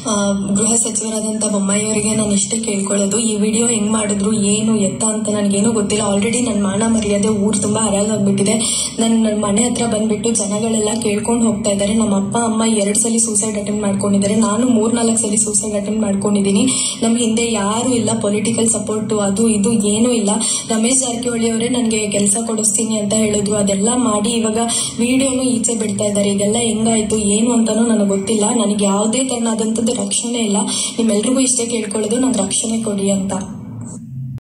ಆ, ಗೃಹ ಸಚಿವರಾದಂತ ಬೊಮ್ಮಾಯಿಯವರಿಗೆ ನಾನು ಇಷ್ಟೇ ಕೇಳ್ಕೊಳ್ಳೋದು ಈ ವಿಡಿಯೋ ಹೆಂಗ್ ಮಾಡಿದ್ರು ಏನು ಎತ್ತ ಅಂತ ನನಗೇನು ಗೊತ್ತಿಲ್ಲ ಆಲ್ರೆಡಿ ನನ್ನ ಮಾನ ಮರ್ಯಾದೆ ಊರು ತುಂಬಾ ಹರಾಗಾಗ್ಬಿಟ್ಟಿದೆ ನನ್ನ ಮನೆ ಹತ್ರ ಬಂದ್ಬಿಟ್ಟು ಜನಗಳೆಲ್ಲ ಕೇಳ್ಕೊಂಡು ಹೋಗ್ತಾ ಇದ್ದಾರೆ ನಮ್ಮ ಅಪ್ಪ ಅಮ್ಮ ಎರಡ್ ಸಲ ಸೂಸೈಡ್ ಅಟೆಂಡ್ ಮಾಡ್ಕೊಂಡಿದ್ದಾರೆ ನಾನು ಮೂರ್ ನಾಲ್ಕು ಸಲ ಸೂಸೈಡ್ ಅಟೆಂಡ್ ಮಾಡ್ಕೊಂಡಿದ್ದೀನಿ ನಮ್ಮ ಹಿಂದೆ ಯಾರು ಇಲ್ಲ ಪೊಲಿಟಿಕಲ್ ಸಪೋರ್ಟ್ ಅದು ಇದು ಏನೂ ಇಲ್ಲ ರಮೇಶ್ ಜಾರಕಿಹೊಳಿ ಅವರೇ ನನಗೆ ಕೆಲಸ ಕೊಡಿಸ್ತೀನಿ ಅಂತ ಹೇಳಿದ್ರು ಅದೆಲ್ಲ ಮಾಡಿ ಇವಾಗ ವಿಡಿಯೋನು ಈಚೆ ಬಿಡ್ತಾ ಇದ್ದಾರೆ ಇದೆಲ್ಲ ಹೆಂಗಾಯ್ತು ಏನು ಅಂತಾನೂ ನನಗೆ ಗೊತ್ತಿಲ್ಲ ನನಗೆ ಯಾವುದೇ ತರನಾದಂಥದ್ದು ರಕ್ಷಣೆ ಇಲ್ಲ ನಿಮ್ಮೆಲ್ರಿಗೂ ಇಷ್ಟೇ ಕೇಳ್ಕೊಳ್ಳೋದು ನಂಗೆ ರಕ್ಷಣೆ ಕೊಡಿ ಅಂತ